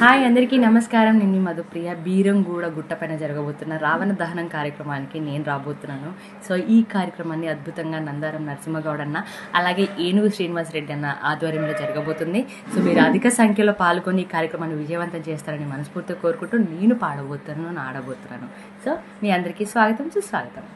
hi అందరికీ నమస్కారం నేను మీ మధుప్రియ బీరంగూడ గుట్టపైన జరగబోతున్న రావణ దహనం కార్యక్రమానికి నేను రాబోతున్నాను సో ఈ కార్యక్రమాన్ని అద్భుతంగా నందారం నరసింహగౌడ్ అన్న అలాగే ఏనుగు శ్రీనివాస్ రెడ్డి అన్న ఆధ్వర్యంలో జరగబోతుంది సో మీరు అధిక సంఖ్యలో పాల్గొని ఈ కార్యక్రమాన్ని విజయవంతం చేస్తారని మనస్ఫూర్తిగా కోరుకుంటూ నేను పాడబోతున్నాను ఆడబోతున్నాను సో మీ అందరికీ స్వాగతం సుస్వాగతం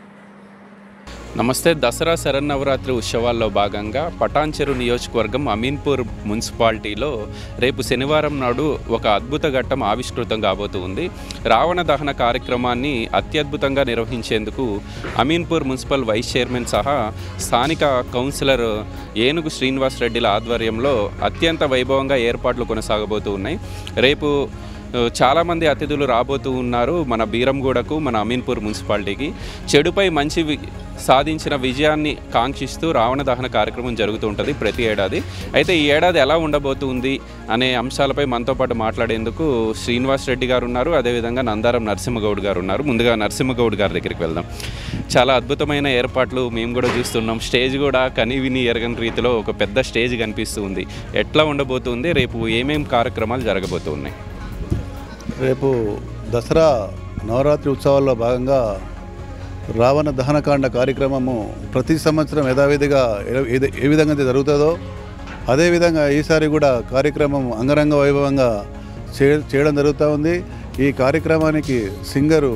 నమస్తే దసరా శరన్నవరాత్రి ఉత్సవాల్లో భాగంగా పటాన్చెరు నియోజకవర్గం అమీన్పూర్ మున్సిపాలిటీలో రేపు శనివారం నాడు ఒక అద్భుత ఘట్టం ఆవిష్కృతం కాబోతుంది రావణ దహన కార్యక్రమాన్ని అత్యద్భుతంగా నిర్వహించేందుకు అమీన్పూర్ మున్సిపల్ వైస్ చైర్మన్ సహా స్థానిక కౌన్సిలర్ ఏనుగు శ్రీనివాస్ రెడ్డిల ఆధ్వర్యంలో అత్యంత వైభవంగా ఏర్పాట్లు కొనసాగబోతూ ఉన్నాయి రేపు చాలామంది అతిథులు రాబోతూ ఉన్నారు మన బీరంగూడకు మన అమీన్పూర్ మున్సిపాలిటీకి చెడుపై మంచి వి- సాధించిన విజయాన్ని కాంక్షిస్తూ రావణ దహన కార్యక్రమం జరుగుతూ ఉంటుంది ప్రతి ఏడాది అయితే ఈ ఏడాది ఎలా ఉండబోతుంది అనే అంశాలపై మనతో పాటు మాట్లాడేందుకు శ్రీనివాస్ రెడ్డి గారు ఉన్నారు అదేవిధంగా నందారం నరసింహగౌడ్ గారు ఉన్నారు ముందుగా నరసింహగౌడ్ గారి దగ్గరికి వెళ్దాం చాలా అద్భుతమైన ఏర్పాట్లు మేము కూడా చూస్తున్నాం స్టేజ్ కూడా కని విని ఎరగని రీతిలో ఒక పెద్ద స్టేజ్ కనిపిస్తూ ఉంది ఎట్లా ఉండబోతుంది రేపు ఏమేం కార్యక్రమాలు జరగబోతూ ఉన్నాయి రేపు దసరా నవరాత్రి ఉత్సవాల్లో భాగంగా రావణ దహనకాండ కార్యక్రమము ప్రతి సంవత్సరం యథావిధిగా ఏ- ఏ- ఏ విధంగా అయితే జరుగుతుందో అదేవిధంగా ఈసారి కూడా కార్యక్రమం అంగరంగ వైభవంగా చే చేయడం జరుగుతూ ఉంది ఈ కార్యక్రమానికి సింగరు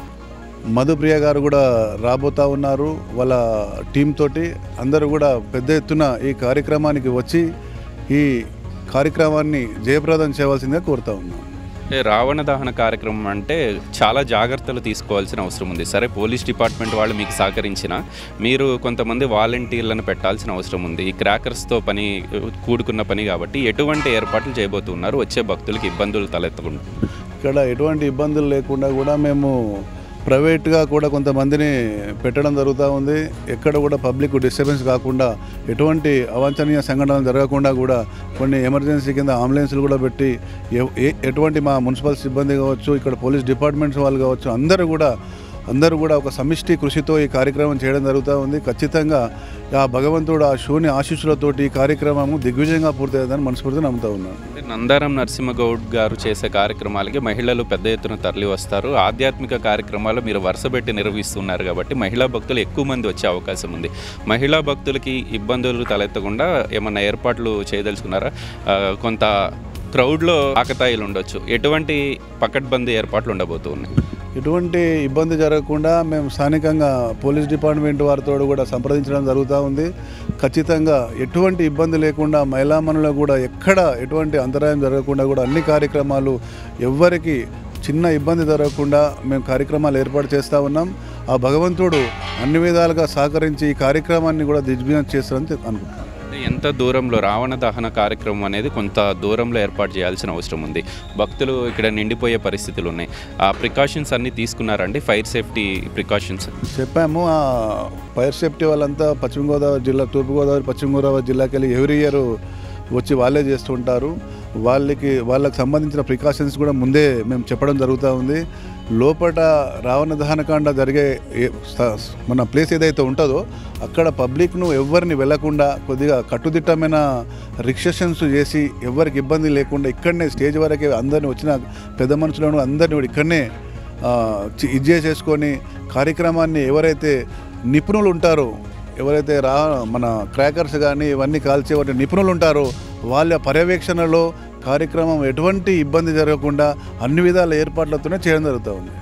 మధుప్రియ గారు కూడా రాబోతా ఉన్నారు వాళ్ళ టీం తోటి అందరూ కూడా పెద్ద ఎత్తున ఈ కార్యక్రమానికి వచ్చి ఈ కార్యక్రమాన్ని జయప్రదం చేయవలసిందిగా కోరుతా ఉన్నాం అంటే రావణ దహన కార్యక్రమం అంటే చాలా జాగ్రత్తలు తీసుకోవాల్సిన అవసరం ఉంది సరే పోలీస్ డిపార్ట్మెంట్ వాళ్ళు మీకు సహకరించిన మీరు కొంతమంది వాలంటీర్లను పెట్టాల్సిన అవసరం ఉంది ఈ క్రాకర్స్తో పని కూడుకున్న పని కాబట్టి ఎటువంటి ఏర్పాట్లు చేయబోతున్నారు వచ్చే భక్తులకి ఇబ్బందులు తలెత్తకుండా ఇక్కడ ఎటువంటి ఇబ్బందులు లేకుండా కూడా మేము ప్రైవేట్గా కూడా కొంతమందిని పెట్టడం జరుగుతూ ఉంది ఎక్కడ కూడా పబ్లిక్ డిస్టర్బెన్స్ కాకుండా ఎటువంటి అవాంఛనీయ సంఘటనలు జరగకుండా కూడా కొన్ని ఎమర్జెన్సీ కింద అంబులెన్స్లు కూడా పెట్టి ఎ- ఏ- ఎటువంటి మా మున్సిపల్ సిబ్బంది కావచ్చు ఇక్కడ పోలీస్ డిపార్ట్మెంట్స్ వాళ్ళు కావచ్చు అందరూ కూడా అందరూ కూడా ఒక సమిష్టి కృషితో ఈ కార్యక్రమం చేయడం జరుగుతూ ఉంది ఖచ్చితంగా ఆ భగవంతుడు ఆ శూన్య ఆశీస్సులతోటి ఈ కార్యక్రమము దిగ్విజయంగా పూర్తయ్యేదని మనస్ఫూర్తిగా నమ్ముతా ఉన్నాను అంటే నందారం నరసింహగౌడ్ గారు చేసే కార్యక్రమాలకి మహిళలు పెద్ద ఎత్తున తరలి వస్తారు ఆధ్యాత్మిక కార్యక్రమాలు మీరు వరుసపెట్టి నిర్వహిస్తున్నారు కాబట్టి మహిళా భక్తులు ఎక్కువ మంది వచ్చే అవకాశం ఉంది మహిళా భక్తులకి ఇబ్బందులు తలెత్తకుండా ఏమన్నా ఏర్పాట్లు చేయదలుచుకున్నారా ఆ, కొంత క్రౌడ్లో ఆకతాయిలు ఉండొచ్చు ఎటువంటి పకడ్బందీ ఏర్పాట్లు ఉండబోతూ ఉన్నాయి ఎటువంటి ఇబ్బంది జరగకుండా మేము స్థానికంగా పోలీస్ డిపార్ట్మెంట్ వారితో కూడా సంప్రదించడం జరుగుతూ ఉంది ఖచ్చితంగా ఎటువంటి ఇబ్బంది లేకుండా మహిళామణులకు కూడా ఎక్కడ ఎటువంటి అంతరాయం జరగకుండా కూడా అన్ని కార్యక్రమాలు ఎవ్వరికి చిన్న ఇబ్బంది జరగకుండా మేము కార్యక్రమాలు ఏర్పాటు చేస్తూ ఉన్నాం ఆ భగవంతుడు అన్ని విధాలుగా సహకరించి ఈ కార్యక్రమాన్ని కూడా దిగ్విజయం చేస్తారని అనుకుంటున్నాను అంటే ఎంత దూరంలో రావణ దహన కార్యక్రమం అనేది కొంత దూరంలో ఏర్పాటు చేయాల్సిన అవసరం ఉంది భక్తులు ఇక్కడ నిండిపోయే పరిస్థితులు ఉన్నాయి ఆ ప్రికాషన్స్ అన్నీ తీసుకున్నారండి ఫైర్ సేఫ్టీ ప్రికాషన్స్ చెప్పాము ఆ ఫైర్ సేఫ్టీ వాళ్ళంతా పశ్చిమ గోదావరి జిల్లా తూర్పుగోదావరి పశ్చిమ గోదావరి జిల్లాకి వెళ్ళి ఎవ్రీ ఇయర్ వచ్చి వాళ్ళే చేస్తుంటారు వాళ్ళకి వాళ్ళకి సంబంధించిన ప్రికాషన్స్ కూడా ముందే మేము చెప్పడం జరుగుతూ ఉంది లోపల రావణ దహనకాండ జరిగే ఏ- స- మన ప్లేస్ ఏదైతే ఉంటుందో అక్కడ పబ్లిక్ను ఎవరిని వెళ్లకుండా కొద్దిగా కట్టుదిట్టమైన రిస్ట్రిక్షన్స్ చేసి ఎవరికి ఇబ్బంది లేకుండా ఇక్కడనే స్టేజ్ వరకే అందరిని వచ్చిన పెద్ద మనుషులను అందరిని కూడా ఇక్కడనే ఆ, చి- ఇది చేసేసుకొని కార్యక్రమాన్ని ఎవరైతే నిపుణులు ఉంటారో ఎవరైతే రా మన క్రాకర్స్ కానీ ఇవన్నీ కాల్చే వాటి నిపుణులు ఉంటారో వాళ్ళ పర్యవేక్షణలో కార్యక్రమం ఎటువంటి ఇబ్బంది జరగకుండా అన్ని విధాల ఏర్పాట్లతోనే చేయడం జరుగుతూ ఉంది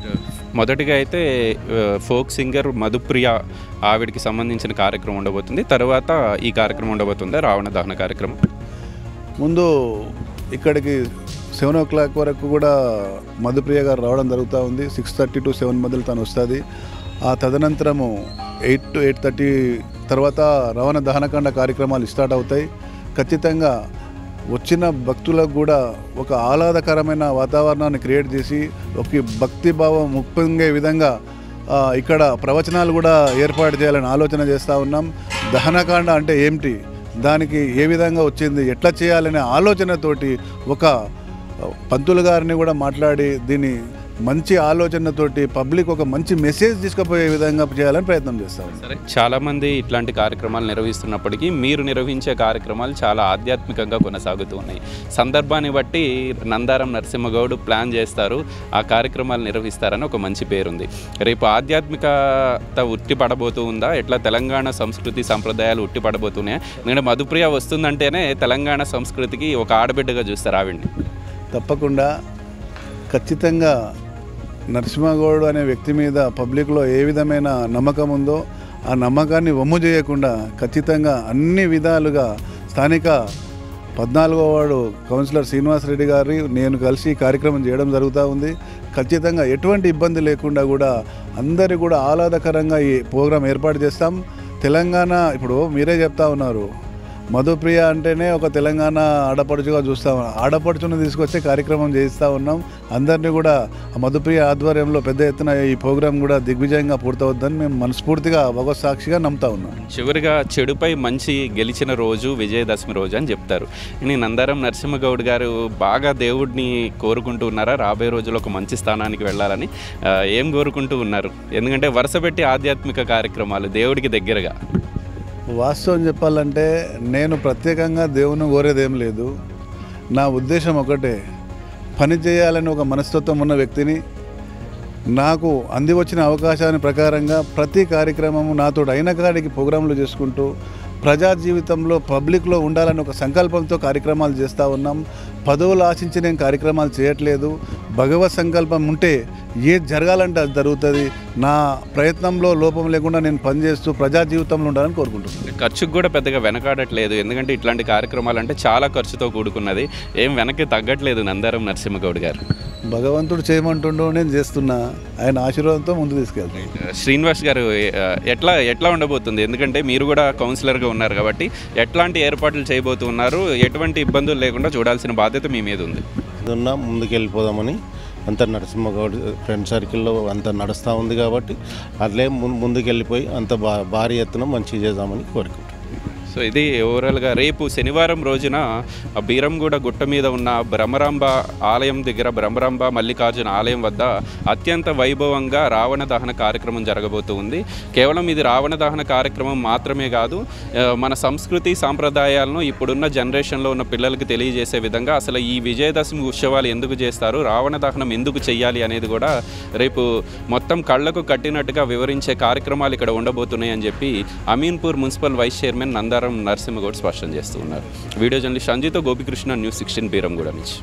మొదటిగా అయితే ఆ, ఫోక్ సింగర్ మధుప్రియ ఆవిడకి సంబంధించిన కార్యక్రమం ఉండబోతుంది తర్వాత ఈ కార్యక్రమం ఉండబోతుంది రావణ దహన కార్యక్రమం ముందు ఇక్కడికి సెవెన్ ఓ క్లాక్ వరకు కూడా మధుప్రియ గారు రావడం జరుగుతూ ఉంది సిక్స్ థర్టీ టు సెవెన్ మధ్యలో తను వస్తుంది ఆ తదనంతరము ఎయిట్ టు ఎయిట్ థర్టీ తర్వాత రవాణా దహనకాండ కార్యక్రమాలు స్టార్ట్ అవుతాయి ఖచ్చితంగా వచ్చిన భక్తులకు కూడా ఒక ఆహ్లాదకరమైన వాతావరణాన్ని క్రియేట్ చేసి ఒక భక్తి భావం ముప్పొంగే విధంగా ఆ, ఇక్కడ ప్రవచనాలు కూడా ఏర్పాటు చేయాలని ఆలోచన చేస్తూ ఉన్నాం దహనకాండ అంటే ఏమిటి దానికి ఏ విధంగా వచ్చింది ఎట్లా చేయాలనే ఆలోచనతోటి ఒక పంతులు గారిని కూడా మాట్లాడి దీన్ని మంచి ఆలోచనతోటి పబ్లిక్ ఒక మంచి మెసేజ్ తీసుకుపోయే విధంగా చేయాలని ప్రయత్నం చేస్తాం సరే చాలామంది ఇట్లాంటి కార్యక్రమాలు నిర్వహిస్తున్నప్పటికీ మీరు నిర్వహించే కార్యక్రమాలు చాలా ఆధ్యాత్మికంగా కొనసాగుతూ ఉన్నాయి సందర్భాన్ని బట్టి నందారం నరసింహగౌడ్ ప్లాన్ చేస్తారు ఆ కార్యక్రమాలు నిర్వహిస్తారని ఒక మంచి పేరుంది రేపు ఆధ్యాత్మికత ఉట్టిపడబోతూ ఉందా ఎట్లా తెలంగాణ సంస్కృతి సంప్రదాయాలు ఉట్టిపడబోతున్నాయా ఎందుకంటే మధుప్రియ వస్తుందంటేనే తెలంగాణ సంస్కృతికి ఒక ఆడబిడ్డగా చూస్తారు ఆవిడ్ని తప్పకుండా ఖచ్చితంగా నరసింహగౌడ్ అనే వ్యక్తి మీద పబ్లిక్లో ఏ విధమైన నమ్మకం ఉందో ఆ నమ్మకాన్ని వమ్ము చేయకుండా ఖచ్చితంగా అన్ని విధాలుగా స్థానిక పద్నాలుగో వార్డు కౌన్సిలర్ శ్రీనివాసరెడ్డి గారి నేను కలిసి ఈ కార్యక్రమం చేయడం జరుగుతూ ఉంది ఖచ్చితంగా ఎటువంటి ఇబ్బంది లేకుండా కూడా అందరి కూడా ఆహ్లాదకరంగా ఈ ప్రోగ్రాం ఏర్పాటు చేస్తాం తెలంగాణ ఇప్పుడు మీరే చెప్తా ఉన్నారు మధుప్రియ అంటేనే ఒక తెలంగాణ ఆడపడుచుగా చూస్తాం ఆడపడుచును తీసుకొచ్చే కార్యక్రమం చేయిస్తూ ఉన్నాం అందరినీ కూడా ఆ మధుప్రియ ఆధ్వర్యంలో పెద్ద ఎత్తున ఈ ప్రోగ్రాం కూడా దిగ్విజయంగా పూర్తవుద్దని మేము మనస్ఫూర్తిగా భగవత్ సాక్షిగా నమ్ముతా ఉన్నాం చివరిగా చెడుపై మంచి గెలిచిన రోజు విజయదశమి రోజు అని చెప్తారు నేను నందారం నరసింహగౌడ్ గారు బాగా దేవుడిని కోరుకుంటూ ఉన్నారా రాబోయే రోజుల్లో ఒక మంచి స్థానానికి వెళ్ళాలని ఆ, ఏం కోరుకుంటూ ఉన్నారు ఎందుకంటే వరుస పెట్టి ఆధ్యాత్మిక కార్యక్రమాలు దేవుడికి దగ్గరగా వాస్తవం చెప్పాలంటే నేను ప్రత్యేకంగా దేవుని కోరేదేం లేదు నా ఉద్దేశం ఒకటే పని చేయాలని ఒక మనస్తత్వం ఉన్న వ్యక్తిని నాకు అంది వచ్చిన అవకాశాన్ని ప్రకారంగా ప్రతి కార్యక్రమము నాతో అయిన కాడికి ప్రోగ్రాంలు చేసుకుంటూ ప్రజా జీవితంలో పబ్లిక్లో ఉండాలని ఒక సంకల్పంతో కార్యక్రమాలు చేస్తూ ఉన్నాం పదవులు ఆశించి నేను కార్యక్రమాలు చేయట్లేదు భగవత్ సంకల్పం ఉంటే ఏది జరగాలంటే అది జరుగుతుంది నా ప్రయత్నంలో లోపం లేకుండా నేను పనిచేస్తూ ప్రజా జీవితంలో ఉండాలని కోరుకుంటున్నాను ఖర్చుకు కూడా పెద్దగా వెనకాడట్లేదు ఎందుకంటే ఇట్లాంటి కార్యక్రమాలు అంటే చాలా ఖర్చుతో కూడుకున్నది ఏం వెనక్కి తగ్గట్లేదు నందారం నరసింహగౌడ్ గారు భగవంతుడు చేయమంటుండో నేను చేస్తున్నా ఆయన ఆశీర్వాదంతో ముందు తీసుకెళ్తాను శ్రీనివాస్ గారు ఆ, ఎట్లా ఎట్లా ఉండబోతుంది ఎందుకంటే మీరు కూడా కౌన్సిలర్గా ఉన్నారు కాబట్టి ఎట్లాంటి ఏర్పాట్లు చేయబోతున్నారు ఎటువంటి ఇబ్బందులు లేకుండా చూడాల్సిన బాధ్యత మీ మీద ఉంది ఉన్నా ముందుకు వెళ్ళిపోదామని అంత నరసింహగౌడ్ ఫ్రెండ్ సర్కిల్లో అంత నడుస్తూ ఉంది కాబట్టి అట్లే ముందు ముందుకు వెళ్ళిపోయి అంత బా భారీ ఎత్తున మంచిగా చేద్దామని కోరుకుంటున్నాను సో ఇది ఓవరాల్గా రేపు శనివారం రోజున ఆ బీరంగూడ గుట్ట మీద ఉన్న బ్రహ్మరాంబ ఆలయం దగ్గర బ్రహ్మరాంబ మల్లికార్జున ఆలయం వద్ద అత్యంత వైభవంగా రావణ దహన కార్యక్రమం జరగబోతూ ఉంది కేవలం ఇది రావణ దహన కార్యక్రమం మాత్రమే కాదు ఆ, మన సంస్కృతి సాంప్రదాయాలను ఇప్పుడున్న జనరేషన్లో ఉన్న పిల్లలకి తెలియజేసే విధంగా అసలు ఈ విజయదశమి ఉత్సవాలు ఎందుకు చేస్తారు రావణ దహనం ఎందుకు చేయాలి అనేది కూడా రేపు మొత్తం కళ్ళకు కట్టినట్టుగా వివరించే కార్యక్రమాలు ఇక్కడ ఉండబోతున్నాయి అని చెప్పి Ameenpur municipal vice chairman Nandaram Narasimha Goud స్పష్టం చేస్తూ ఉన్నారు వీడియో జర్నలిస్ట్ సంజీతో గోపికృష్ణ న్యూస్ సిక్స్టీన్ బీరంగూడ నుంచి